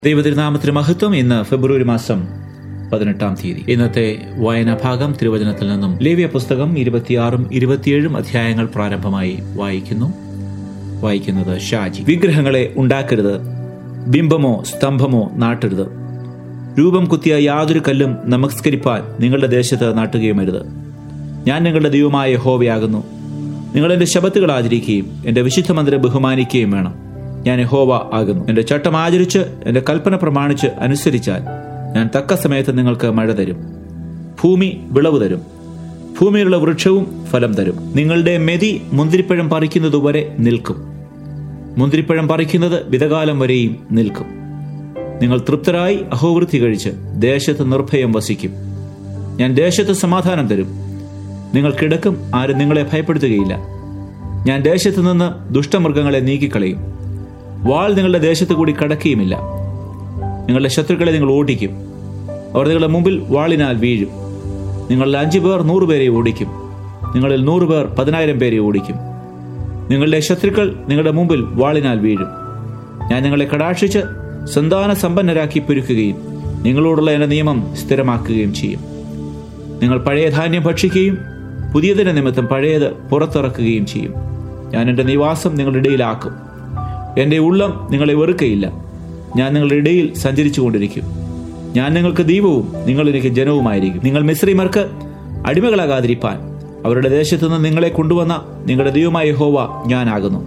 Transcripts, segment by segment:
ദൈവതിരുനാമത്തിന് മഹത്വം ഇന്ന് ഫെബ്രുവരി മാസം പതിനെട്ടാം തീയതി ഇന്നത്തെ വായനാ ഭാഗം തിരുവചനത്തിൽ നിന്നും ലേവ്യ പുസ്തകം ഇരുപത്തിയാറും ഇരുപത്തിയേഴും അധ്യായങ്ങൾ പ്രാരംഭമായി വായിക്കുന്നു വായിക്കുന്നത് ഷാജി വിഗ്രഹങ്ങളെ ഉണ്ടാക്കരുത് ബിംബമോ സ്തംഭമോ നാട്ടരുത് രൂപം കുത്തിയ യാതൊരു കല്ലും നമസ്കരിപ്പാൻ നിങ്ങളുടെ ദേശത്ത് നാട്ടുകയുമരുത് ഞാൻ നിങ്ങളുടെ ദൈവമായ യഹോവയാകുന്നു നിങ്ങൾ എൻ്റെ ശബത്തുകൾ ആചരിക്കുകയും എൻ്റെ വിശുദ്ധ മന്ദിരം ബഹുമാനിക്കുകയും വേണം ഞാൻ യഹോവ ആകുന്നു എൻ്റെ ചട്ടം ആചരിച്ച് എൻ്റെ കൽപ്പന പ്രമാണിച്ച് അനുസരിച്ചാൽ ഞാൻ തക്ക സമയത്ത് നിങ്ങൾക്ക് മഴ തരും ഭൂമി വിളവ് തരും ഭൂമിയിലുള്ള വൃക്ഷവും ഫലം തരും നിങ്ങളുടെ മെതി മുന്തിരിപ്പഴം പറിക്കുന്നതുവരെ നിൽക്കും മുന്തിരിപ്പഴം പറിക്കുന്നത് വിതകാലം വരെയും നിൽക്കും നിങ്ങൾ തൃപ്തരായി അഹോവൃത്തി കഴിച്ച് ദേശത്ത് നിർഭയം വസിക്കും ഞാൻ ദേശത്ത് സമാധാനം തരും നിങ്ങൾ കിടക്കും ആരും നിങ്ങളെ ഭയപ്പെടുത്തുകയില്ല ഞാൻ ദേശത്ത് നിന്ന് ദുഷ്ടമൃഗങ്ങളെ നീക്കിക്കളയും വാൾ നിങ്ങളുടെ ദേശത്ത് കൂടി കടക്കുകയുമില്ല നിങ്ങളുടെ ശത്രുക്കളെ നിങ്ങൾ ഓടിക്കും അവർ നിങ്ങളുടെ മുമ്പിൽ വാളിനാൽ വീഴും നിങ്ങളിൽ അഞ്ചു പേർ നൂറ് പേരെ ഓടിക്കും നിങ്ങളിൽ നൂറ് പേർ പതിനായിരം പേരെ ഓടിക്കും നിങ്ങളുടെ ശത്രുക്കൾ നിങ്ങളുടെ മുമ്പിൽ വാളിനാൽ വീഴും ഞാൻ നിങ്ങളെ കടാക്ഷിച്ച് സന്താന സമ്പന്നരാക്കി പെരുക്കുകയും നിങ്ങളോടുള്ള എൻ്റെ നിയമം സ്ഥിരമാക്കുകയും ചെയ്യും നിങ്ങൾ പഴയ ധാന്യം ഭക്ഷിക്കുകയും പുതിയതിന്റെ നിമിത്തം പഴയത് പുറത്തിറക്കുകയും ചെയ്യും ഞാൻ എൻ്റെ നിവാസം നിങ്ങളുടെ ഇടയിലാക്കും എൻ്റെ ഉള്ളം നിങ്ങളെ വെറുക്കയില്ല ഞാൻ നിങ്ങളുടെ ഇടയിൽ സഞ്ചരിച്ചു കൊണ്ടിരിക്കും ഞാൻ നിങ്ങൾക്ക് ദൈവവും നിങ്ങൾ എനിക്ക് ജനവുമായിരിക്കും നിങ്ങൾ മിശ്രീമർക്ക് അടിമകളാകാതിരിപ്പാൻ അവരുടെ ദേശത്തു നിന്ന് നിങ്ങളെ കൊണ്ടുവന്ന നിങ്ങളുടെ ദൈവമായ ഹോവ ഞാനാകുന്നു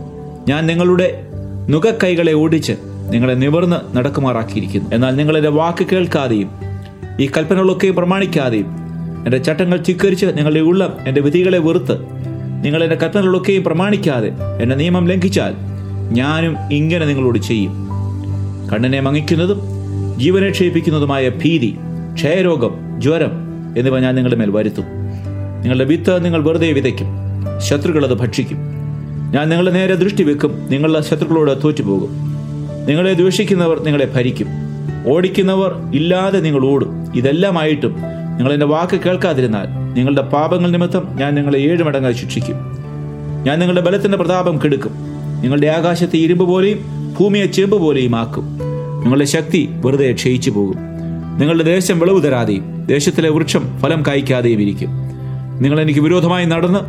ഞാൻ നിങ്ങളുടെ നുകക്കൈകളെ ഓടിച്ച് നിങ്ങളെ നിവർന്ന് നടക്കുമാറാക്കിയിരിക്കുന്നു എന്നാൽ നിങ്ങൾ എൻ്റെ വാക്ക് കേൾക്കാതെയും ഈ കൽപ്പനകളൊക്കെയും പ്രമാണിക്കാതെയും എൻ്റെ ചട്ടങ്ങൾ ധിക്കരിച്ച് നിങ്ങളുടെ ഉള്ളം എൻ്റെ വിധികളെ വെറുത്ത് നിങ്ങൾ എൻ്റെ കൽപ്പനകളൊക്കെയും പ്രമാണിക്കാതെ എൻ്റെ നിയമം ലംഘിച്ചാൽ ഞാനും ഇങ്ങനെ നിങ്ങളോട് ചെയ്യും കണ്ണിനെ മങ്ങിക്കുന്നതും ജീവനെ ക്ഷയിപ്പിക്കുന്നതുമായ ഭീതി ക്ഷയരോഗം ജ്വരം എന്നിവ ഞാൻ നിങ്ങളുടെ മേൽ വരുത്തും നിങ്ങളുടെ വിത്ത് നിങ്ങൾ വെറുതെ വിതയ്ക്കും ശത്രുക്കൾ അത് ഭക്ഷിക്കും ഞാൻ നിങ്ങളുടെ നേരെ ദൃഷ്ടി വെക്കും നിങ്ങളുടെ ശത്രുക്കളോട് തോറ്റുപോകും നിങ്ങളെ ദ്വേഷിക്കുന്നവർ നിങ്ങളെ ഭരിക്കും ഓടിക്കുന്നവർ ഇല്ലാതെ നിങ്ങൾ ഓടും ഇതെല്ലാമായിട്ടും നിങ്ങൾ എൻ്റെ വാക്ക് കേൾക്കാതിരുന്നാൽ നിങ്ങളുടെ പാപങ്ങൾ നിമിത്തം ഞാൻ നിങ്ങളെ ഏഴ് മടങ്ങായി ശിക്ഷിക്കും ഞാൻ നിങ്ങളുടെ ബലത്തിന്റെ പ്രതാപം കെടുക്കും നിങ്ങളുടെ ആകാശത്തെ ഇരുമ്പ് പോലെയും ഭൂമിയെ ചെമ്പ് പോലെയും ആക്കും നിങ്ങളുടെ ശക്തി വെറുതെ ക്ഷയിച്ചു പോകും നിങ്ങളുടെ ദേശം വിളവ് തരാതെയും ദേശത്തിലെ വൃക്ഷം ഫലം കായ്ക്കാതെയും ഇരിക്കും നിങ്ങൾ എനിക്ക് വിരോധമായി നടന്ന്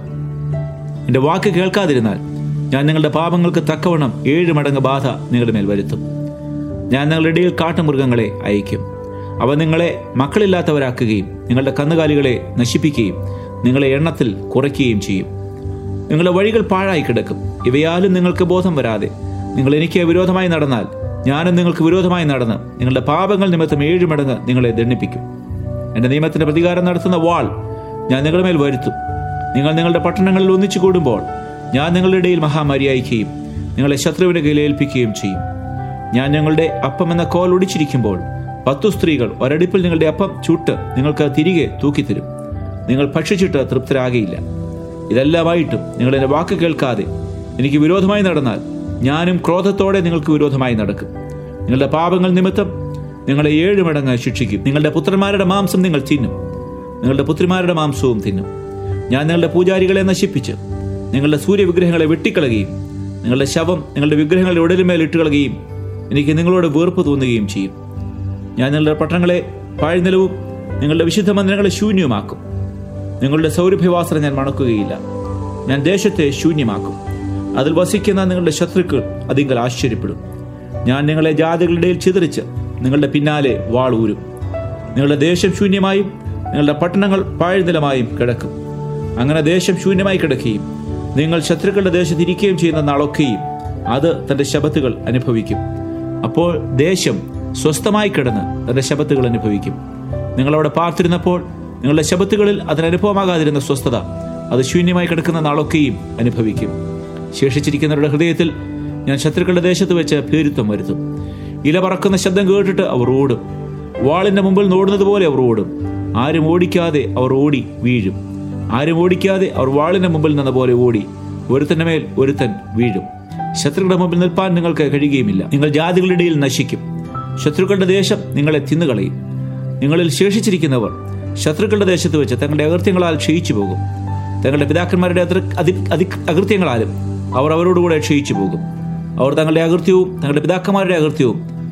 എൻ്റെ വാക്ക് കേൾക്കാതിരുന്നാൽ ഞാൻ നിങ്ങളുടെ പാപങ്ങൾക്ക് തക്കവണ്ണം ഏഴ് മടങ്ങ് ബാധ നിങ്ങളുടെ മേൽ വരുത്തും ഞാൻ നിങ്ങളുടെ ഇടയിൽ കാട്ടുമൃഗങ്ങളെ അയക്കും അവ നിങ്ങളെ മക്കളില്ലാത്തവരാക്കുകയും നിങ്ങളുടെ കന്നുകാലികളെ നശിപ്പിക്കുകയും നിങ്ങളെ എണ്ണത്തിൽ കുറയ്ക്കുകയും ചെയ്യും നിങ്ങളുടെ വഴികൾ പാഴായി കിടക്കും ഇവയാലും നിങ്ങൾക്ക് ബോധം വരാതെ നിങ്ങൾ എനിക്ക് വിരോധമായി നടന്നാൽ ഞാനും നിങ്ങൾക്ക് വിരോധമായി നടന്ന് നിങ്ങളുടെ പാപങ്ങൾ നിമിത്തം ഏഴ് മടങ്ങ് നിങ്ങളെ ദണ്ണിപ്പിക്കും എൻ്റെ നിയമത്തിന്റെ പ്രതികാരം നടത്തുന്ന വാൾ ഞാൻ നിങ്ങളുടെ മേൽ വരുത്തും നിങ്ങൾ നിങ്ങളുടെ പട്ടണങ്ങളിൽ ഒന്നിച്ചു കൂടുമ്പോൾ ഞാൻ നിങ്ങളുടെ ഇടയിൽ മഹാമാരി അയക്കുകയും നിങ്ങളെ ശത്രുവിന്റെ കയ്യിൽ ഏൽപ്പിക്കുകയും ചെയ്യും ഞാൻ ഞങ്ങളുടെ അപ്പം എന്ന കോൽ ഒടിച്ചിരിക്കുമ്പോൾ പത്തു സ്ത്രീകൾ ഒരടിപ്പിൽ നിങ്ങളുടെ അപ്പം ചുട്ട് നിങ്ങൾക്ക് തിരികെ തൂക്കിത്തരും നിങ്ങൾ ഭക്ഷിച്ചിട്ട് തൃപ്തരാകയില്ല ഇതെല്ലാമായിട്ടും നിങ്ങൾ എൻ്റെ വാക്ക് കേൾക്കാതെ എനിക്ക് വിരോധമായി നടന്നാൽ ഞാനും ക്രോധത്തോടെ നിങ്ങൾക്ക് വിരോധമായി നടക്കും നിങ്ങളുടെ പാപങ്ങൾ നിമിത്തം നിങ്ങളെ ഏഴ് മടങ്ങ് ശിക്ഷിക്കും നിങ്ങളുടെ പുത്രന്മാരുടെ മാംസം നിങ്ങൾ തിന്നും നിങ്ങളുടെ പുത്രിമാരുടെ മാംസവും തിന്നും ഞാൻ നിങ്ങളുടെ പൂജാരികളെ നശിപ്പിച്ച് നിങ്ങളുടെ സൂര്യവിഗ്രഹങ്ങളെ വെട്ടിക്കളയുകയും നിങ്ങളുടെ ശവം നിങ്ങളുടെ വിഗ്രഹങ്ങളുടെ ഉടലുമേൽ ഇട്ടുകളയുകയും എനിക്ക് നിങ്ങളോട് വെറുപ്പ് തോന്നുകയും ചെയ്യും ഞാൻ നിങ്ങളുടെ പട്ടണങ്ങളെ പാഴ്നിലവും നിങ്ങളുടെ വിശുദ്ധ മന്ദിരങ്ങളെ ശൂന്യമാക്കും നിങ്ങളുടെ സൗരഭ്യവാസന ഞാൻ മണക്കുകയില്ല ഞാൻ ദേശത്തെ ശൂന്യമാക്കും അതിൽ വസിക്കുന്ന നിങ്ങളുടെ ശത്രുക്കൾ അതിങ്കൽ ആശ്ചര്യപ്പെടും ഞാൻ നിങ്ങളെ ജാതികളുടെ ഇടയിൽ ചിതറിച്ച് നിങ്ങളുടെ പിന്നാലെ വാളൂരും നിങ്ങളുടെ ദേശം ശൂന്യമായും നിങ്ങളുടെ പട്ടണങ്ങൾ പാഴ്നിലമായും കിടക്കും അങ്ങനെ ദേശം ശൂന്യമായി കിടക്കുകയും നിങ്ങൾ ശത്രുക്കളുടെ ദേശത്ത് ഇരിക്കുകയും ചെയ്യുന്ന നാളൊക്കെയും അത് തന്റെ ശബത്തുകൾ അനുഭവിക്കും അപ്പോൾ ദേശം സ്വസ്ഥമായി കിടന്ന് തന്റെ ശബത്തുകൾ അനുഭവിക്കും നിങ്ങളവിടെ പാർത്തിരുന്നപ്പോൾ നിങ്ങളുടെ ശബത്തുകളിൽ അതിനനുഭവമാകാതിരുന്ന സ്വസ്ഥത അത് ശൂന്യമായി കിടക്കുന്ന നാളൊക്കെയും അനുഭവിക്കും ശേഷിച്ചിരിക്കുന്നവരുടെ ഹൃദയത്തിൽ ഞാൻ ശത്രുക്കളുടെ ദേശത്ത് വെച്ച് ഭീരുത്വം വരുത്തും ഇല പറക്കുന്ന ശബ്ദം കേട്ടിട്ട് അവർ ഓടും വാളിന്റെ മുമ്പിൽ നോടുന്നത് പോലെ അവർ ഓടും ആരും ഓടിക്കാതെ അവർ ഓടി വീഴും ആരും ഓടിക്കാതെ അവർ വാളിന്റെ മുമ്പിൽ നിന്ന പോലെ ഓടി ഒരുത്തന്റെ മേൽ ഒരുത്തൻ വീഴും ശത്രുക്കളുടെ മുമ്പിൽ നിൽപ്പാൻ നിങ്ങൾക്ക് കഴിയുകയുമില്ല നിങ്ങൾ ജാതികളുടെ ഇടയിൽ നശിക്കും ശത്രുക്കളുടെ ദേശം നിങ്ങളെ തിന്നുകളയും നിങ്ങളിൽ ശേഷിച്ചിരിക്കുന്നവർ ശത്രുക്കളുടെ ദേശത്ത് വെച്ച് തങ്ങളുടെ അകൃത്യങ്ങളാൽ ക്ഷയിച്ചു പോകും തങ്ങളുടെ പിതാക്കന്മാരുടെ അകൃത്യങ്ങളാലും അവർ അവരോടുകൂടെ ക്ഷയിച്ചു പോകും അവർ തങ്ങളുടെ അകൃത്യവും തങ്ങളുടെ പിതാക്കന്മാരുടെ അകൃത്യവും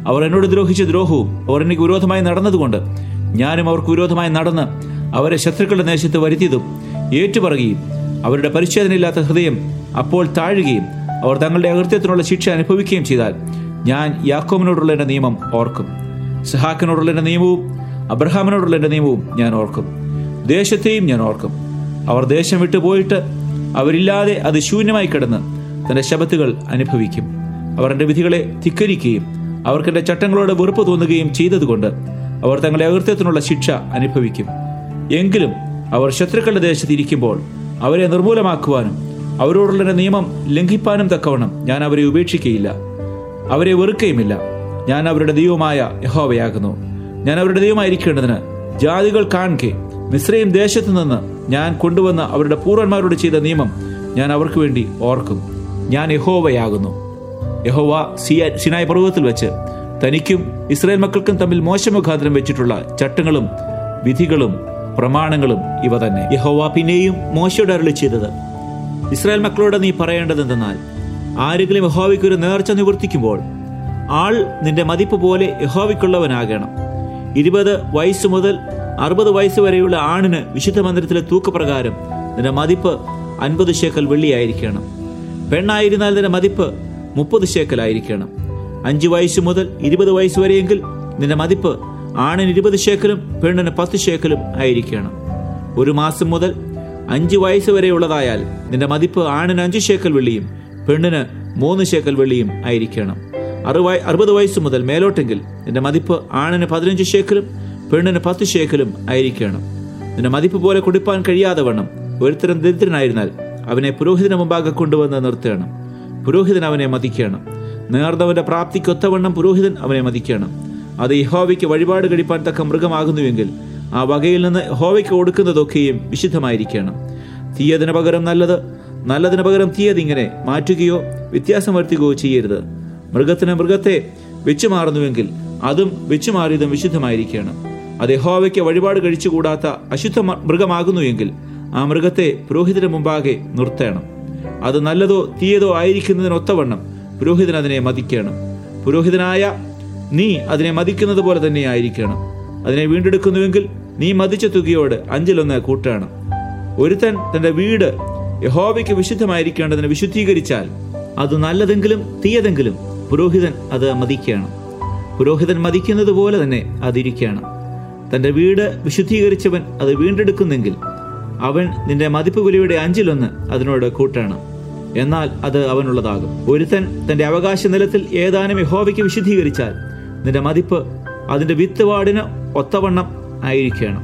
അവർ എന്നോട് ദ്രോഹിച്ച ദ്രോഹവും അവർ എനിക്ക് വിരോധമായി നടന്നതുകൊണ്ട് ഞാനും അവർക്ക് വിരോധമായി നടന്ന് അവരെ ശത്രുക്കളുടെ ദേശത്ത് വരുത്തിയതും ഏറ്റുപറയുകയും അവരുടെ പരിച്ഛേദനയില്ലാത്ത ഹൃദയം അപ്പോൾ താഴുകയും അവർ തങ്ങളുടെ അകൃത്യത്തിനുള്ള ശിക്ഷ അനുഭവിക്കുകയും ചെയ്താൽ ഞാൻ യാക്കോമിനോടുള്ള എൻ്റെ നിയമം ഓർക്കും സഹാക്കിനോടുള്ള എൻ്റെ നിയമവും അബ്രഹാമിനോടുള്ള എൻ്റെ നിയമവും ഞാൻ ഓർക്കും ദേശത്തെയും ഞാൻ ഓർക്കും അവർ ദേശം വിട്ടു പോയിട്ട് അവരില്ലാതെ അത് ശൂന്യമായി കിടന്ന് തന്റെ ശബത്തുകൾ അനുഭവിക്കും അവർ എൻ്റെ വിധികളെ ധിക്കരിക്കുകയും അവർക്ക് എൻ്റെ ചട്ടങ്ങളോട് വെറുപ്പ് തോന്നുകയും ചെയ്തതുകൊണ്ട് അവർ തങ്ങളുടെ അകൃത്യത്തിനുള്ള ശിക്ഷ അനുഭവിക്കും എങ്കിലും അവർ ശത്രുക്കളുടെ ദേശത്ത് ഇരിക്കുമ്പോൾ അവരെ നിർമൂലമാക്കുവാനും അവരോടുള്ള എൻ്റെ നിയമം ലംഘിപ്പാനും തക്കവണ്ണം ഞാൻ അവരെ ഉപേക്ഷിക്കുകയില്ല അവരെ വെറുക്കുകയുമില്ല ഞാൻ അവരുടെ ദൈവമായ യഹോവയാകുന്നു ഞാൻ അവരുടെ ദൈവമായിരിക്കേണ്ടതിന് ജാതികൾ കാണെ മിശ്രയും ദേശത്തു നിന്ന് ഞാൻ കൊണ്ടുവന്ന അവരുടെ പൂർവന്മാരോട് ചെയ്ത നിയമം ഞാൻ അവർക്ക് വേണ്ടി ഓർക്കും ഞാൻ യഹോവയാകുന്നു യഹോവ സിയ സിനായ് പർവ്വതത്തിൽ വെച്ച് തനിക്കും ഇസ്രായേൽ മക്കൾക്കും തമ്മിൽ മോശമുഖാന്തരം വെച്ചിട്ടുള്ള ചട്ടങ്ങളും വിധികളും പ്രമാണങ്ങളും ഇവ തന്നെ യഹോവ പിന്നെയും മോശയോട് അരുളി ചെയ്തത് ഇസ്രായേൽ മക്കളോട് നീ പറയേണ്ടത് എന്തെന്നാൽ ആരെങ്കിലും യഹോവയ്ക്ക് ഒരു നേർച്ച നിവർത്തിക്കുമ്പോൾ ആൾ നിന്റെ മതിപ്പ് പോലെ യഹോവയ്ക്കുള്ളവനാകണം ഇരുപത് വയസ്സ് മുതൽ അറുപത് വയസ്സ് വരെയുള്ള ആണിന് വിശുദ്ധ മന്ദിരത്തിലെ തൂക്കപ്രകാരം നിന്റെ മതിപ്പ് അൻപത് ശേക്കൽ വെള്ളിയായിരിക്കണം പെണ്ണായിരുന്നാൽ നിന്റെ മതിപ്പ് മുപ്പത് ശേക്കലായിരിക്കണം അഞ്ച് വയസ്സ് മുതൽ ഇരുപത് വയസ്സ് വരെയെങ്കിൽ നിന്റെ മതിപ്പ് ആണിന് ഇരുപത് ശേക്കലും പെണ്ണിന് പത്ത് ശേക്കലും ആയിരിക്കണം ഒരു മാസം മുതൽ അഞ്ച് വയസ്സ് വരെയുള്ളതായാൽ നിന്റെ മതിപ്പ് ആണിന് അഞ്ച് ശേക്കൽ വെള്ളിയും പെണ്ണിന് മൂന്ന് ശേക്കൽ വെള്ളിയും ആയിരിക്കണം അറുപ അറുപത് വയസ്സ് മുതൽ മേലോട്ടെങ്കിൽ നിന്റെ മതിപ്പ് ആണിന് പതിനഞ്ച് ശേക്കലും പെണ്ണിന് പത്ത് ശേക്കലും ആയിരിക്കണം നിന്റെ മതിപ്പ് പോലെ കൊടുപ്പാൻ കഴിയാതെ വണ്ണം ഒരുത്തരം ദരിദ്രനായിരുന്നാൽ അവനെ പുരോഹിതന് മുമ്പാകെ കൊണ്ടുവന്ന് നിർത്തണം പുരോഹിതൻ അവനെ മതിക്കണം നേർന്നവന്റെ പ്രാപ്തിക്കൊത്തവണ്ണം പുരോഹിതൻ അവനെ മതിക്കണം അത് യഹോവയ്ക്ക് വഴിപാട് കഴിപ്പാൻ തക്ക മൃഗമാകുന്നുവെങ്കിൽ ആ വകയിൽ നിന്ന് യഹോവയ്ക്ക് കൊടുക്കുന്നതൊക്കെയും വിശുദ്ധമായിരിക്കണം തീയതിന് പകരം നല്ലത് നല്ലതിന് പകരം തീയതിങ്ങനെ മാറ്റുകയോ വ്യത്യാസം വരുത്തുകയോ ചെയ്യരുത് മൃഗത്തിന് മൃഗത്തെ വെച്ചു മാറുന്നുവെങ്കിൽ അതും വെച്ചു മാറിയതും വിശുദ്ധമായിരിക്കണം അത് യഹോവയ്ക്ക് വഴിപാട് കഴിച്ചുകൂടാത്ത അശുദ്ധ മ- മൃഗമാകുന്നു എങ്കിൽ ആ മൃഗത്തെ പുരോഹിതന് മുമ്പാകെ നിർത്തണം അത് നല്ലതോ തീയതോ ആയിരിക്കുന്നതിനൊത്തവണ്ണം പുരോഹിതൻ അതിനെ മതിക്കണം പുരോഹിതനായ നീ അതിനെ മതിക്കുന്നത് പോലെ തന്നെ ആയിരിക്കണം അതിനെ വീണ്ടെടുക്കുന്നുവെങ്കിൽ നീ മതിച്ച തുകയോട് അഞ്ചിലൊന്ന് കൂട്ടണം ഒരുത്തൻ തന്റെ വീട് യഹോവയ്ക്ക് വിശുദ്ധമായിരിക്കേണ്ടതിന് വിശുദ്ധീകരിച്ചാൽ അത് നല്ലതെങ്കിലും തീയതെങ്കിലും പുരോഹിതൻ അത് മതിക്കണം പുരോഹിതൻ മതിക്കുന്നത് പോലെ തന്നെ അതിരിക്കണം തന്റെ വീട് വിശുദ്ധീകരിച്ചവൻ അത് വീണ്ടെടുക്കുന്നെങ്കിൽ അവൻ നിന്റെ മതിപ്പ് വിലയുടെ അഞ്ചിലൊന്ന് അതിനോട് കൂട്ടണം എന്നാൽ അത് അവനുള്ളതാകും ഒരുത്തൻ തന്റെ അവകാശ നിലത്തിൽ ഏതാനും യഹോവയ്ക്ക് വിശുദ്ധീകരിച്ചാൽ നിന്റെ മതിപ്പ് അതിന്റെ വിത്തുപാടിന് ഒത്തവണ്ണം ആയിരിക്കണം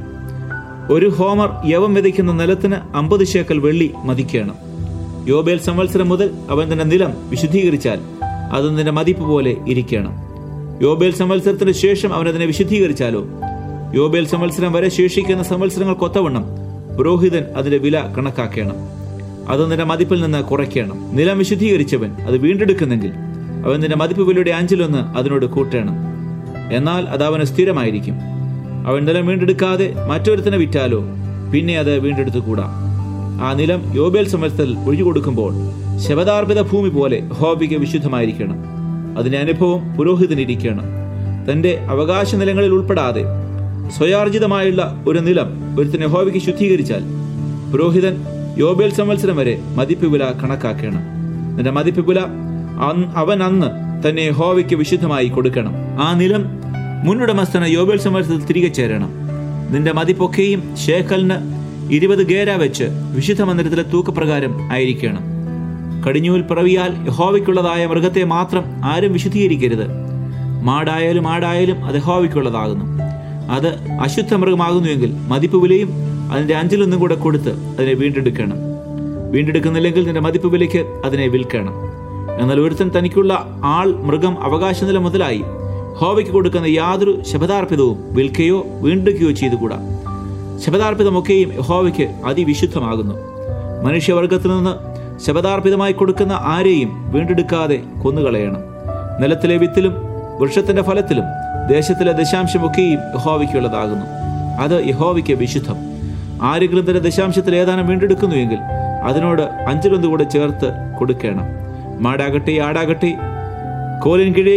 ഒരു ഹോമർ യവം വിതയ്ക്കുന്ന നിലത്തിന് അമ്പത് ശേക്കൽ വെള്ളി മതിക്കണം യോബേൽ സംവത്സരം മുതൽ അവൻ തന്റെ നിലം വിശുദ്ധീകരിച്ചാൽ അത് നിന്റെ മതിപ്പ് പോലെ ഇരിക്കണം യോബേൽ സംവത്സരത്തിന് ശേഷം അവൻ അതിനെ വിശുദ്ധീകരിച്ചാലോ യോബേൽ സംവത്സരം വരെ ശേഷിക്കുന്ന സംവത്സരങ്ങൾക്കൊത്തവണ്ണം പുരോഹിതൻ അതിന്റെ വില കണക്കാക്കണം അത് നിന്റെ മതിപ്പിൽ നിന്ന് കുറയ്ക്കണം നിലം വിശുദ്ധീകരിച്ചവൻ അത് വീണ്ടെടുക്കുന്നെങ്കിൽ അവൻ നിന്റെ മതിപ്പ് വിലയുടെ അഞ്ചിലൊന്ന് അതിനോട് കൂട്ടണം എന്നാൽ അത് അവന് സ്ഥിരമായിരിക്കും അവൻ നിലം വീണ്ടെടുക്കാതെ മറ്റൊരുത്തനെ വിറ്റാലോ പിന്നെ അത് വീണ്ടെടുത്തുകൂടാ ആ നിലം യോബേൽ സംവത്സരത്തിൽ ഒഴിഞ്ഞു കൊടുക്കുമ്പോൾ ശവതാർപ്പിത ഭൂമി പോലെ ഹോബിക്ക് വിശുദ്ധമായിരിക്കണം അതിന്റെ അനുഭവം പുരോഹിതനിരിക്കണം തന്റെ അവകാശ നിലങ്ങളിൽ ഉൾപ്പെടാതെ സ്വയാർജിതമായുള്ള ഒരു നിലം ഒരുത്തനെ ഹോബിക്ക് ശുദ്ധീകരിച്ചാൽ പുരോഹിതൻ യോബേൽ സംവത്സരം വരെ മതിപ്പ് വില കണക്കാക്കണം നിന്റെ മതിപ്പ് വില അന്ന് അവൻ അന്ന് തന്നെ ഹോവയ്ക്ക് വിശുദ്ധമായി കൊടുക്കണം ആ നിലം മുന്നുടമസ്ഥന യോബേൽ സംവത്സരത്തിൽ തിരികെ ചേരണം നിന്റെ മതിപ്പൊക്കെയും ശേഖലിന് ഇരുപത് ഗേര വെച്ച് വിശുദ്ധ മന്ദിരത്തിലെ തൂക്കപ്രകാരം ആയിരിക്കണം കടിഞ്ഞൂൽ പിറവിയാൽ യഹോവയ്ക്കുള്ളതായ മൃഗത്തെ മാത്രം ആരും വിശുദ്ധീകരിക്കരുത് മാടായാലും ആടായാലും അത് യഹോവയ്ക്കുള്ളതാകുന്നു അത് അശുദ്ധ മൃഗമാകുന്നുവെങ്കിൽ മതിപ്പ് വിലയും അതിന്റെ അഞ്ചിലൊന്നും കൂടെ കൊടുത്ത് അതിനെ വീണ്ടെടുക്കണം വീണ്ടെടുക്കുന്നില്ലെങ്കിൽ നിന്റെ മതിപ്പ് വിലയ്ക്ക് അതിനെ വിൽക്കണം എന്നാൽ ഒരുത്തൻ തനിക്കുള്ള ആൾ മൃഗം അവകാശനില മുതലായി ഹോവയ്ക്ക് കൊടുക്കുന്ന യാതൊരു ശബദാർപ്പിതവും വിൽക്കുകയോ വീണ്ടെടുക്കുകയോ ചെയ്തുകൂടാ ശബദാർപ്പിതമൊക്കെയും യഹോവയ്ക്ക് അതിവിശുദ്ധമാകുന്നു മനുഷ്യവർഗത്തിൽ നിന്ന് ശബദാർപ്പിതമായി കൊടുക്കുന്ന ആരെയും വീണ്ടെടുക്കാതെ കൊന്നുകളയണം നിലത്തിലെ വിത്തിലും വൃക്ഷത്തിന്റെ ഫലത്തിലും ദേശത്തിലെ ദശാംശമൊക്കെയും യഹോവയ്ക്കുള്ളതാകുന്നു അത് യഹോവയ്ക്ക് വിശുദ്ധം ആരെങ്കിലും തന്റെ ദശാംശത്തിൽ ഏതാനും വീണ്ടെടുക്കുന്നുവെങ്കിൽ അതിനോട് അഞ്ചിലൊന്ന് കൂടെ ചേർത്ത് കൊടുക്കണം മാടാകട്ടെ ആടാകട്ടെ കോലിൻ കിഴി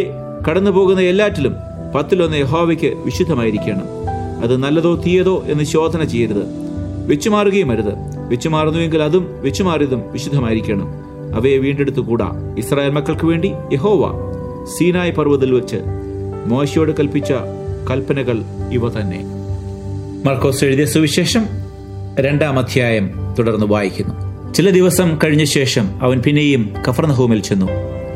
കടന്നു പോകുന്ന എല്ലാറ്റിലും പത്തിലൊന്ന് യഹോവയ്ക്ക് വിശുദ്ധമായിരിക്കണം അത് നല്ലതോ തീയതോ എന്ന് ശോധന ചെയ്യരുത് വെച്ചുമാറുകയും അരുത് വെച്ചുമാറുന്നുവെങ്കിൽ അതും വെച്ചുമാറിയതും വിശുദ്ധമായിരിക്കണം അവയെ വീണ്ടെടുത്തുകൂടാ ഇസ്രായേൽ മക്കൾക്ക് വേണ്ടി യഹോവ സീനായ് പർവ്വതിൽ വെച്ച് മോശയോട് കൽപ്പിച്ച കൽപ്പനകൾ ഇവ തന്നെ മർക്കോസ് എഴുതിയ സുവിശേഷം രണ്ടാം അധ്യായം തുടർന്ന് വായിക്കുന്നു ചില ദിവസം കഴിഞ്ഞ ശേഷം അവൻ പിന്നെയും കഫർനഹൂമിൽ ചെന്നു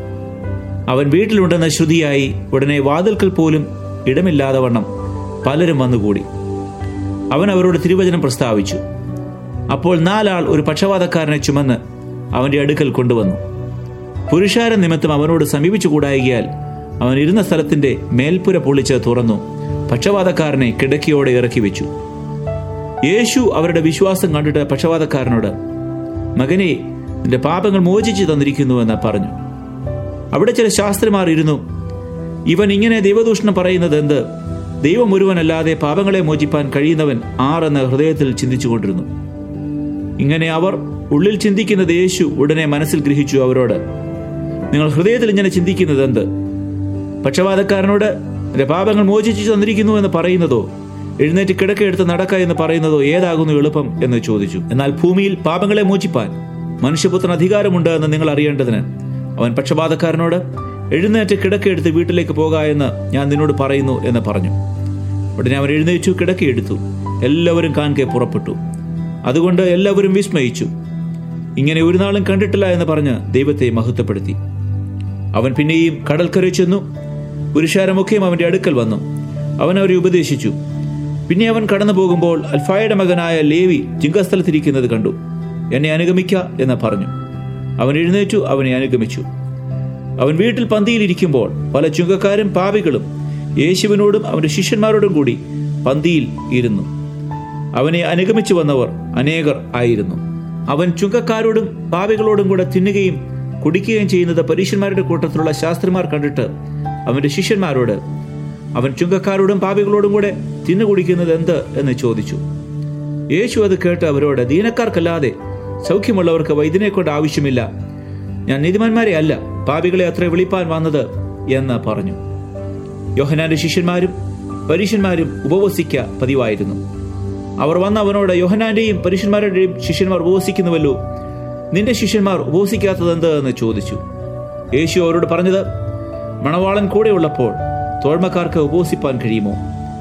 അവൻ വീട്ടിലുണ്ടെന്ന ശ്രുതിയായി ഉടനെ വാതിൽക്കൽ പോലും ഇടമില്ലാതെ വണ്ണം പലരും വന്നുകൂടി അവൻ അവരോട് തിരുവചനം പ്രസ്താവിച്ചു അപ്പോൾ നാലാൾ ഒരു പക്ഷപാതക്കാരനെ ചുമന്ന് അവന്റെ അടുക്കൽ കൊണ്ടുവന്നു പുരുഷാര നിമിത്തം അവനോട് സമീപിച്ചു കൂടായികയാൽ അവൻ ഇരുന്ന സ്ഥലത്തിന്റെ മേൽപ്പുര പൊളിച്ച് തുറന്നു പക്ഷപാതക്കാരനെ കിടക്കിയോടെ ഇറക്കി വെച്ചു യേശു അവരുടെ വിശ്വാസം കണ്ടിട്ട് പക്ഷപാതക്കാരനോട് മകനെ നിന്റെ പാപങ്ങൾ മോചിച്ചു തന്നിരിക്കുന്നുവെന്ന് പറഞ്ഞു അവിടെ ചില ശാസ്ത്രിമാർ ഇരുന്നു ഇവൻ ഇങ്ങനെ ദൈവദൂഷണം പറയുന്നത് എന്ത് ദൈവം ഒരുവനല്ലാതെ പാപങ്ങളെ മോചിപ്പാൻ കഴിയുന്നവൻ ആറെന്ന് ഹൃദയത്തിൽ ചിന്തിച്ചുകൊണ്ടിരുന്നു ഇങ്ങനെ അവർ ഉള്ളിൽ ചിന്തിക്കുന്നത് യേശു ഉടനെ മനസ്സിൽ ഗ്രഹിച്ചു അവരോട് നിങ്ങൾ ഹൃദയത്തിൽ ഇങ്ങനെ ചിന്തിക്കുന്നത് എന്ത് പക്ഷപാതക്കാരനോട് നിന്റെ പാപങ്ങൾ മോചിച്ചു തന്നിരിക്കുന്നു എന്ന് പറയുന്നതോ എഴുന്നേറ്റ് കിടക്കെടുത്ത് നടക്ക എന്ന് പറയുന്നതോ ഏതാകുന്നു എളുപ്പം എന്ന് ചോദിച്ചു എന്നാൽ ഭൂമിയിൽ പാപങ്ങളെ മോചിപ്പാൻ മനുഷ്യപുത്രൻ അധികാരമുണ്ട് എന്ന് നിങ്ങൾ അറിയേണ്ടതിന് അവൻ പക്ഷപാതക്കാരനോട് എഴുന്നേറ്റ് കിടക്കെടുത്ത് വീട്ടിലേക്ക് പോക എന്ന് ഞാൻ നിന്നോട് പറയുന്നു എന്ന് പറഞ്ഞു ഉടനെ അവൻ എഴുന്നേറ്റു കിടക്കയെടുത്തു എല്ലാവരും കാൺകെ പുറപ്പെട്ടു അതുകൊണ്ട് എല്ലാവരും വിസ്മയിച്ചു ഇങ്ങനെ ഒരു നാളും കണ്ടിട്ടില്ല എന്ന് പറഞ്ഞ് ദൈവത്തെ മഹത്വപ്പെടുത്തി അവൻ പിന്നെയും കടൽക്കര ചെന്നു പുരുഷാരമൊക്കെയും അവന്റെ അടുക്കൽ വന്നു അവൻ അവരെ ഉപദേശിച്ചു പിന്നെ അവൻ കടന്നു പോകുമ്പോൾ അൽഫായുടെ മകനായ ലേവി ചിങ്കസ്ഥലത്തിരിക്കുന്നത് കണ്ടു എന്നെ അനുഗമിക്ക എന്ന് പറഞ്ഞു അവൻ എഴുന്നേറ്റു അവനെ അനുഗമിച്ചു അവൻ വീട്ടിൽ പന്തിയിലിരിക്കുമ്പോൾ പല ചുങ്കക്കാരും പാപികളും യേശുവിനോടും അവന്റെ ശിഷ്യന്മാരോടും കൂടി പന്തിയിൽ ഇരുന്നു അവനെ അനുഗമിച്ചു വന്നവർ അനേകർ ആയിരുന്നു അവൻ ചുങ്കക്കാരോടും പാപികളോടും കൂടെ തിന്നുകയും കുടിക്കുകയും ചെയ്യുന്നത് പരീക്ഷന്മാരുടെ കൂട്ടത്തിലുള്ള ശാസ്ത്രിമാർ കണ്ടിട്ട് അവന്റെ ശിഷ്യന്മാരോട് അവൻ ചുങ്കക്കാരോടും പാപികളോടും കൂടെ തിന്നു കുടിക്കുന്നത് എന്ത് എന്ന് ചോദിച്ചു യേശു അത് കേട്ട് അവരോട് ദീനക്കാർക്കല്ലാതെ സൗഖ്യമുള്ളവർക്ക് വൈദ്യനെ കൊണ്ട് ആവശ്യമില്ല ഞാൻ നീതിമാന്മാരെ അല്ല പാപികളെ അത്ര വിളിപ്പാൻ വന്നത് എന്ന് പറഞ്ഞു യോഹനാന്റെ ശിഷ്യന്മാരും പരീശന്മാരും ഉപവസിക്ക പതിവായിരുന്നു അവർ വന്ന് അവനോട് യോഹനാന്റെയും പരീശന്മാരുടെയും ശിഷ്യന്മാർ ഉപവസിക്കുന്നുവല്ലോ നിന്റെ ശിഷ്യന്മാർ ഉപവസിക്കാത്തത് എന്ത് എന്ന് ചോദിച്ചു യേശു അവരോട് പറഞ്ഞത് മണവാളൻ കൂടെയുള്ളപ്പോൾ തോഴ്മക്കാർക്ക് ഉപവസിപ്പാൻ കഴിയുമോ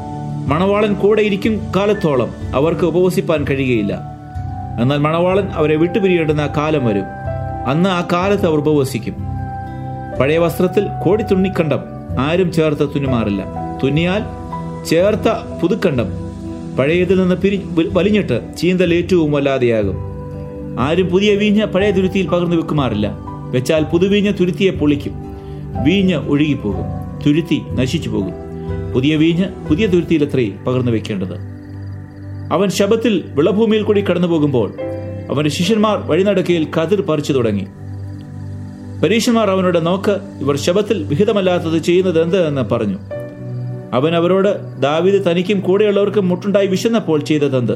മണവാളൻ കൂടെ ഇരിക്കും കാലത്തോളം അവർക്ക് ഉപവസിപ്പാൻ കഴിയുകയില്ല എന്നാൽ മണവാളൻ അവരെ വിട്ടുപിരിയേണ്ടുന്ന കാലം വരും അന്ന് ആ കാലത്ത് അവർ ഉപവസിക്കും പഴയ വസ്ത്രത്തിൽ കോടി തുന്നിക്കണ്ടം ആരും ചേർത്ത് തുന്നുമാറില്ല തുന്നിയാൽ ചേർത്ത പുതുക്കണ്ടം പഴയതിൽ നിന്ന് പിരി വലിഞ്ഞിട്ട് ചീന്തൽ ഏറ്റവും വല്ലാതെയാകും ആരും പുതിയ വീഞ്ഞ് പഴയ തുരുത്തിയിൽ പകർന്നു വെക്കുമാറില്ല വെച്ചാൽ പുതുവീഞ്ഞ് തുരുത്തിയെ പൊളിക്കും വീഞ്ഞ് ഒഴുകിപ്പോകും തുരുത്തി നശിച്ചു പോകും പുതിയ വീഞ്ഞ് പുതിയ തുരുത്തിയിലത്രേ പകർന്നു വെക്കേണ്ടത് അവൻ ശബത്തിൽ വിളഭൂമിയിൽ കൂടി കടന്നു പോകുമ്പോൾ അവന്റെ ശിഷ്യന്മാർ വഴിനടക്കയിൽ കതിർ പറിച്ചു തുടങ്ങി പരീക്ഷന്മാർ അവനോട് നോക്ക് ഇവർ ശബത്തിൽ വിഹിതമല്ലാത്തത് ചെയ്യുന്നത് എന്ത് എന്ന് പറഞ്ഞു അവൻ അവരോട് ദാവിദ് തനിക്കും കൂടെയുള്ളവർക്കും മുട്ടുണ്ടായി വിശന്നപ്പോൾ ചെയ്തതെന്ത്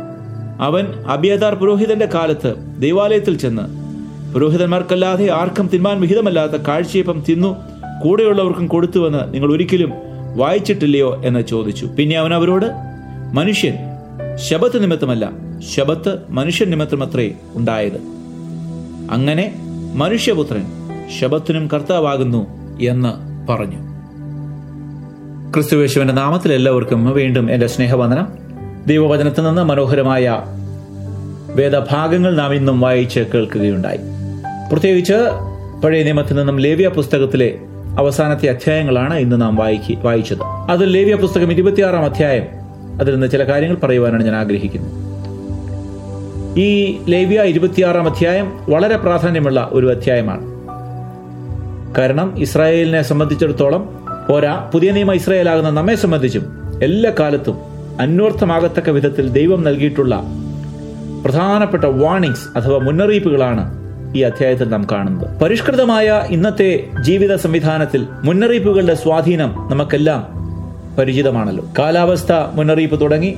അവൻ അബിയതാർ പുരോഹിതന്റെ കാലത്ത് ദൈവാലയത്തിൽ ചെന്ന് പുരോഹിതന്മാർക്കല്ലാതെ ആർക്കും തിന്മാൻ വിഹിതമല്ലാത്ത കാഴ്ചയപ്പം തിന്നു കൂടെയുള്ളവർക്കും കൊടുത്തുവെന്ന് നിങ്ങൾ ഒരിക്കലും വായിച്ചിട്ടില്ലയോ എന്ന് ചോദിച്ചു പിന്നെ അവൻ അവരോട് മനുഷ്യൻ ശബത്ത് നിമിത്തമല്ല ശബത്ത് മനുഷ്യൻ നിമിത്തമത്രേ ഉണ്ടായത് അങ്ങനെ മനുഷ്യപുത്രൻ ശബത്തിനും കർത്താവാകുന്നു എന്ന് പറഞ്ഞു ക്രിസ്തുവേശുവിന്റെ നാമത്തിൽ എല്ലാവർക്കും വീണ്ടും എൻ്റെ സ്നേഹവന്ദനം ദൈവവചനത്തിൽ നിന്ന് മനോഹരമായ വേദഭാഗങ്ങൾ നാം ഇന്നും വായിച്ച് കേൾക്കുകയുണ്ടായി പ്രത്യേകിച്ച് പഴയ നിയമത്തിൽ നിന്നും ലേവ്യ പുസ്തകത്തിലെ അവസാനത്തെ അധ്യായങ്ങളാണ് ഇന്ന് നാം വായിക്കി വായിച്ചത് അതിൽ ലേവ്യ പുസ്തകം ഇരുപത്തിയാറാം അധ്യായം അതിൽ നിന്ന് ചില കാര്യങ്ങൾ പറയുവാനാണ് ഞാൻ ആഗ്രഹിക്കുന്നത് ഈ ലേവ്യ ഇരുപത്തിയാറാം അധ്യായം വളരെ പ്രാധാന്യമുള്ള ഒരു അധ്യായമാണ് കാരണം ഇസ്രായേലിനെ സംബന്ധിച്ചിടത്തോളം പോരാ പുതിയ നിയമ ഇസ്രായേലാകുന്ന നമ്മെ സംബന്ധിച്ചും എല്ലാ കാലത്തും അന്വർത്ഥമാകത്തക്ക വിധത്തിൽ ദൈവം നൽകിയിട്ടുള്ള പ്രധാനപ്പെട്ട വാർണിംഗ്സ് അഥവാ മുന്നറിയിപ്പുകളാണ് ഈ അധ്യായത്തിൽ നാം കാണുന്നത് പരിഷ്കൃതമായ ഇന്നത്തെ ജീവിത സംവിധാനത്തിൽ മുന്നറിയിപ്പുകളുടെ സ്വാധീനം നമുക്കെല്ലാം പരിചിതമാണല്ലോ കാലാവസ്ഥ മുന്നറിയിപ്പ് തുടങ്ങി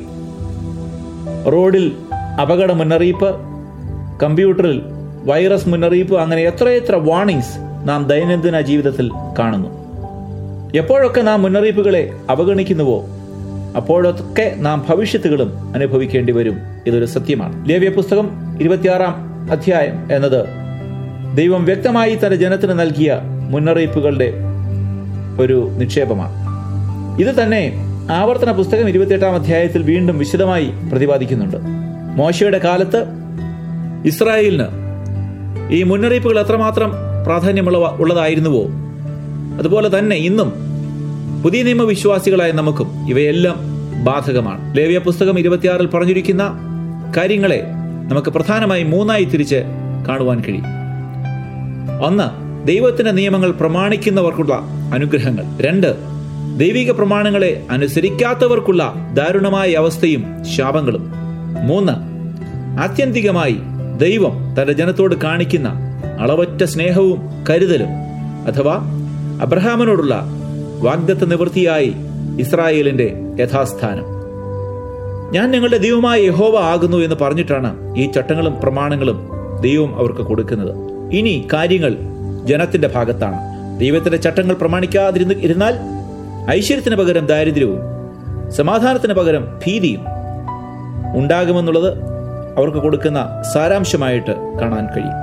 റോഡിൽ അപകട മുന്നറിയിപ്പ് കമ്പ്യൂട്ടറിൽ വൈറസ് മുന്നറിയിപ്പ് അങ്ങനെ എത്രയെത്ര വാർണിംഗ്സ് നാം ദൈനംദിന ജീവിതത്തിൽ കാണുന്നു എപ്പോഴൊക്കെ നാം മുന്നറിയിപ്പുകളെ അവഗണിക്കുന്നുവോ അപ്പോഴൊക്കെ നാം ഭവിഷ്യത്തുകളും അനുഭവിക്കേണ്ടി വരും ഇതൊരു സത്യമാണ് ലേവ്യ പുസ്തകം ഇരുപത്തിയാറാം അധ്യായം എന്നത് ദൈവം വ്യക്തമായി തന്റെ ജനത്തിന് നൽകിയ മുന്നറിയിപ്പുകളുടെ ഒരു നിക്ഷേപമാണ് ഇത് തന്നെ ആവർത്തന പുസ്തകം ഇരുപത്തിയെട്ടാം അധ്യായത്തിൽ വീണ്ടും വിശദമായി പ്രതിപാദിക്കുന്നുണ്ട് മോശയുടെ കാലത്ത് ഇസ്രായേലിന് ഈ മുന്നറിയിപ്പുകൾ എത്രമാത്രം പ്രാധാന്യമുള്ള ഉള്ളതായിരുന്നുവോ അതുപോലെ തന്നെ ഇന്നും പുതിയ നിയമവിശ്വാസികളായ നമുക്കും ഇവയെല്ലാം ബാധകമാണ് ലേവ്യ പുസ്തകം ഇരുപത്തിയാറിൽ പറഞ്ഞിരിക്കുന്ന കാര്യങ്ങളെ നമുക്ക് പ്രധാനമായി മൂന്നായി തിരിച്ച് കാണുവാൻ കഴിയും ഒന്ന് ദൈവത്തിന്റെ നിയമങ്ങൾ പ്രമാണിക്കുന്നവർക്കുള്ള അനുഗ്രഹങ്ങൾ രണ്ട് ദൈവിക പ്രമാണങ്ങളെ അനുസരിക്കാത്തവർക്കുള്ള ദാരുണമായ അവസ്ഥയും ശാപങ്ങളും മൂന്ന് ആത്യന്തികമായി ദൈവം തന്റെ ജനത്തോട് കാണിക്കുന്ന അളവറ്റ സ്നേഹവും കരുതലും അഥവാ അബ്രഹാമിനോടുള്ള വാഗ്ദത്ത നിവൃത്തിയായി ഇസ്രായേലിന്റെ യഥാസ്ഥാനം ഞാൻ നിങ്ങളുടെ ദൈവമായ യഹോവ ആകുന്നു എന്ന് പറഞ്ഞിട്ടാണ് ഈ ചട്ടങ്ങളും പ്രമാണങ്ങളും ദൈവം അവർക്ക് കൊടുക്കുന്നത് ഇനി കാര്യങ്ങൾ ജനത്തിന്റെ ഭാഗത്താണ് ദൈവത്തിന്റെ ചട്ടങ്ങൾ പ്രമാണിക്കാതിരുന്ന് ഇരുന്നാൽ ഐശ്വര്യത്തിന് പകരം ദാരിദ്ര്യവും സമാധാനത്തിന് പകരം ഭീതിയും ഉണ്ടാകുമെന്നുള്ളത് അവർക്ക് കൊടുക്കുന്ന സാരാംശമായിട്ട് കാണാൻ കഴിയും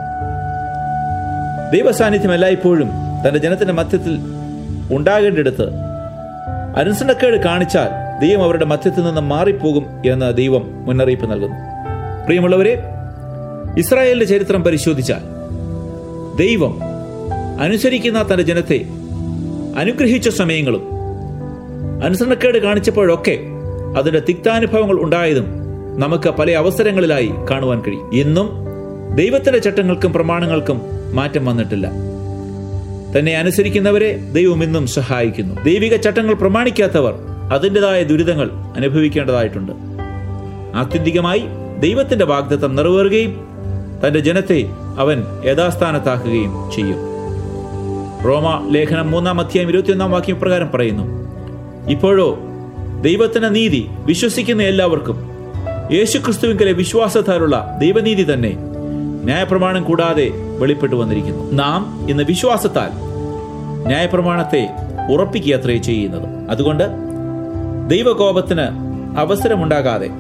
ദൈവസാന്നിധ്യം എല്ലായ്പ്പോഴും തന്റെ ജനത്തിന്റെ മധ്യത്തിൽ ഉണ്ടാകേണ്ടിടത്ത് അനുസരണക്കേട് കാണിച്ചാൽ ദൈവം അവരുടെ മധ്യത്തിൽ നിന്ന് മാറിപ്പോകും എന്ന് ദൈവം മുന്നറിയിപ്പ് നൽകുന്നു പ്രിയമുള്ളവരെ ഇസ്രായേലിന്റെ ചരിത്രം പരിശോധിച്ചാൽ ദൈവം അനുസരിക്കുന്ന തന്റെ ജനത്തെ അനുഗ്രഹിച്ച സമയങ്ങളും അനുസരണക്കേട് കാണിച്ചപ്പോഴൊക്കെ അതിന്റെ തിക്താനുഭവങ്ങൾ ഉണ്ടായതും നമുക്ക് പല അവസരങ്ങളിലായി കാണുവാൻ കഴിയും ഇന്നും ദൈവത്തിന്റെ ചട്ടങ്ങൾക്കും പ്രമാണങ്ങൾക്കും മാറ്റം വന്നിട്ടില്ല തന്നെ അനുസരിക്കുന്നവരെ ദൈവം ഇന്നും സഹായിക്കുന്നു ദൈവിക ചട്ടങ്ങൾ പ്രമാണിക്കാത്തവർ അതിൻ്റെതായ ദുരിതങ്ങൾ അനുഭവിക്കേണ്ടതായിട്ടുണ്ട് ആത്യന്തികമായി ദൈവത്തിന്റെ വാഗ്ദത്തം നിറവേറുകയും തന്റെ ജനത്തെ അവൻ യഥാസ്ഥാനത്താക്കുകയും ചെയ്യും റോമ ലേഖനം മൂന്നാം അധ്യായം ഇരുപത്തിയൊന്നാം വാക്യം പ്രകാരം പറയുന്നു ഇപ്പോഴോ ദൈവത്തിന്റെ നീതി വിശ്വസിക്കുന്ന എല്ലാവർക്കും യേശുക്രിസ്തുവിങ്കലെ വിശ്വാസത്താലുള്ള ദൈവനീതി തന്നെ ന്യായപ്രമാണം കൂടാതെ വെളിപ്പെട്ടു വന്നിരിക്കുന്നു നാം ഇന്ന് വിശ്വാസത്താൽ ന്യായപ്രമാണത്തെ ഉറപ്പിക്കുകയത്രേ ചെയ്യുന്നത് അതുകൊണ്ട് ദൈവകോപത്തിന് അവസരമുണ്ടാകാതെ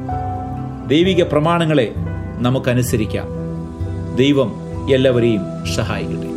ദൈവിക പ്രമാണങ്ങളെ നമുക്കനുസരിക്കാം ദൈവം എല്ലാവരെയും സഹായിക്കട്ടെ